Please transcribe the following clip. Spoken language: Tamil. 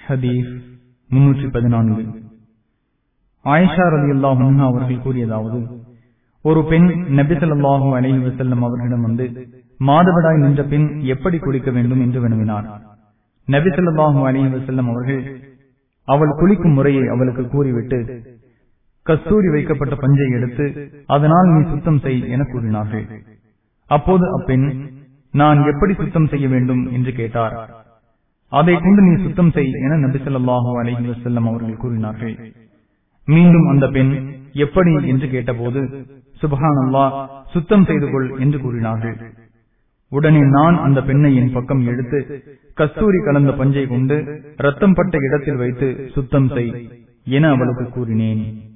ஹதீஸ் முன்னூற்றி பதினான்கு ஆயிஷா ரதி அல்லாஹ் அவர்கள் கூறியதாவது ஒரு பெண் நபிசல்லாஹூ அலஹி வசல்லம் அவர்களிடம் வந்து மாதவிடாய் நின்ற பின் எப்படி குளிக்க வேண்டும் என்று வினவினார் நபிசல்லாஹூ அலஹி வசல்லம் அவர்கள் அவள் குளிக்கும் முறையை அவளுக்கு கூறிவிட்டு கஸ்தூரி வைக்கப்பட்ட பஞ்சை எடுத்து அதனால் நீ சுத்தம் செய் என கூறினார்கள் அப்போது அப்பெண் நான் எப்படி சுத்தம் செய்ய வேண்டும் என்று கேட்டார் அதை கொண்டு நீ சுத்தம் செய் என நபிசல்லாஹூ அலஹி வசல்லம் அவர்கள் கூறினார்கள் மீண்டும் அந்த பெண் எப்படி என்று கேட்டபோது சுபஹான் அல்லா சுத்தம் செய்து கொள் என்று கூறினார்கள் உடனே நான் அந்த பெண்ணை என் பக்கம் எடுத்து கஸ்தூரி கலந்த பஞ்சை கொண்டு ரத்தம் பட்ட இடத்தில் வைத்து சுத்தம் செய் என அவளுக்கு கூறினேன்